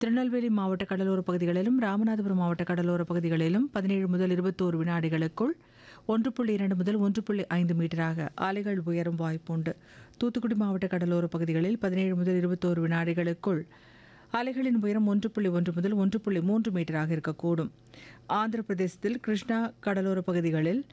திருநெல்வேலி மாவட்ட கடலோர பகுதிகளிலும் ராமநாதபுரம் மாவட்ட கடலோர பகுதிகளிலும் பதினேழு முதல் இருபத்தோரு வினாடிகளுக்குள் ஒன்று புள்ளி இரண்டு முதல் ஒன்று புள்ளி ஐந்து மீட்டராக அலைகள் உயரும் வாய்ப்புண்டு தூத்துக்குடி மாவட்ட கடலோர பகுதிகளில் பதினேழு முதல் இருபத்தோரு வினாடிகளுக்குள் அலைகளின் உயரம் ஒன்று புள்ளி ஒன்று முதல் ஒன்று புள்ளி மூன்று மீட்டராக இருக்கக்கூடும் ஆந்திர பிரதேசத்தில் கிருஷ்ணா கடலோர பகுதிகளில்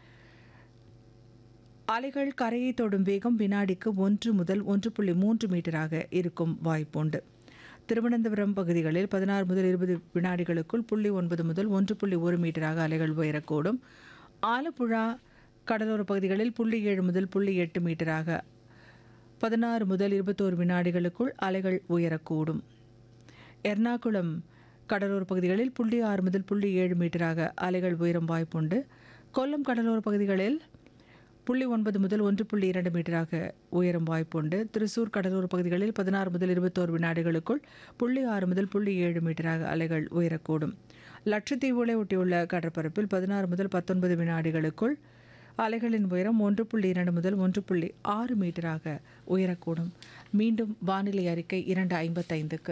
அலைகள் கரையை தொடும் வேகம் வினாடிக்கு ஒன்று முதல் ஒன்று புள்ளி மூன்று மீட்டராக இருக்கும் வாய்ப்புண்டு திருவனந்தபுரம் பகுதிகளில் பதினாறு முதல் இருபது வினாடிகளுக்குள் புள்ளி ஒன்பது முதல் ஒன்று புள்ளி ஒரு மீட்டராக அலைகள் உயரக்கூடும் ஆலப்புழா கடலோர பகுதிகளில் புள்ளி ஏழு முதல் புள்ளி எட்டு மீட்டராக பதினாறு முதல் இருபத்தோரு வினாடிகளுக்குள் அலைகள் உயரக்கூடும் எர்ணாகுளம் கடலோர பகுதிகளில் புள்ளி ஆறு முதல் புள்ளி ஏழு மீட்டராக அலைகள் உயரும் வாய்ப்புண்டு கொல்லம் கடலோர பகுதிகளில் புள்ளி ஒன்பது முதல் ஒன்று புள்ளி இரண்டு மீட்டராக உயரும் வாய்ப்புண்டு திருசூர் கடலோர பகுதிகளில் பதினாறு முதல் இருபத்தோரு வினாடிகளுக்குள் புள்ளி ஆறு முதல் புள்ளி ஏழு மீட்டராக அலைகள் உயரக்கூடும் லட்சத்தீவுகளை ஒட்டியுள்ள கடற்பரப்பில் பதினாறு முதல் பத்தொன்பது வினாடிகளுக்குள் அலைகளின் உயரம் ஒன்று புள்ளி இரண்டு முதல் ஒன்று புள்ளி ஆறு மீட்டராக உயரக்கூடும் மீண்டும் வானிலை அறிக்கை இரண்டு ஐம்பத்தைந்துக்கு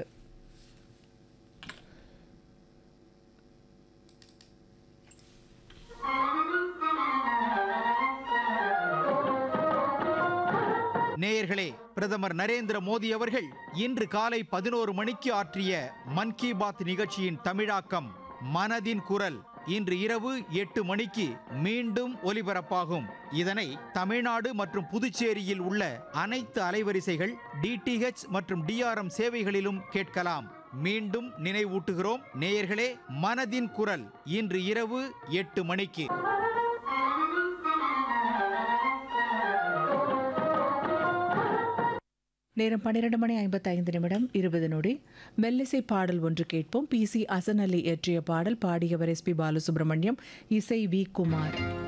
நேயர்களே பிரதமர் நரேந்திர மோடி அவர்கள் இன்று காலை பதினோரு மணிக்கு ஆற்றிய மன் கி பாத் நிகழ்ச்சியின் தமிழாக்கம் மனதின் குரல் இன்று இரவு எட்டு மணிக்கு மீண்டும் ஒலிபரப்பாகும் இதனை தமிழ்நாடு மற்றும் புதுச்சேரியில் உள்ள அனைத்து அலைவரிசைகள் டிடிஹெச் மற்றும் டிஆர்எம் சேவைகளிலும் கேட்கலாம் மீண்டும் நினைவூட்டுகிறோம் நேயர்களே மனதின் குரல் இன்று இரவு எட்டு மணிக்கு நேரம் பன்னிரண்டு மணி ஐம்பத்தி ஐந்து நிமிடம் இருபது நொடி மெல்லிசை பாடல் ஒன்று கேட்போம் பி சி அசன் அலி இயற்றிய பாடல் பாடியவர் எஸ் பி பாலசுப்ரமணியம் இசை வி குமார்